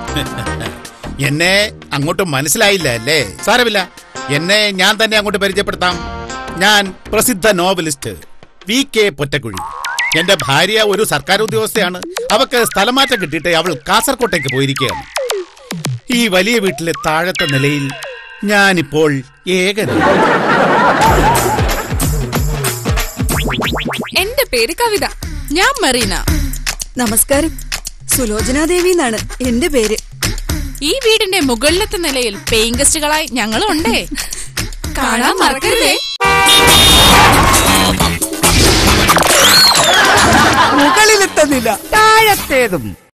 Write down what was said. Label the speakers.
Speaker 1: എന്നെ അങ്ങോട്ട് മനസ്സിലായില്ല അല്ലേ സാരമില്ല എന്നെ ഞാൻ തന്നെ അങ്ങോട്ട് പരിചയപ്പെടുത്താം ഞാൻ പ്രസിദ്ധ നോവലിസ്റ്റ് വി കെ പൊറ്റക്കുഴി എന്റെ ഭാര്യ ഒരു സർക്കാർ ഉദ്യോഗസ്ഥയാണ് അവക്ക് സ്ഥലമാറ്റം കിട്ടിയിട്ട് അവൾ കാസർകോട്ടേക്ക് പോയിരിക്കുകയാണ് ഈ വലിയ വീട്ടിലെ താഴത്തെ നിലയിൽ ഞാനിപ്പോൾ ഏകനാണ്
Speaker 2: എന്റെ പേര് കവിത ഞാൻ മറീന
Speaker 3: നമസ്കാരം സുലോചനാദേവി എന്നാണ് എന്റെ പേര്
Speaker 2: ഈ വീടിന്റെ മുകളിലത്തെ നിലയിൽ പേയിങ് ഗസ്റ്റുകളായി ഞങ്ങളും ഉണ്ടേ കാണാൻ മറക്കരുതേ
Speaker 4: മുകളിലത്തെ നില താഴത്തേതും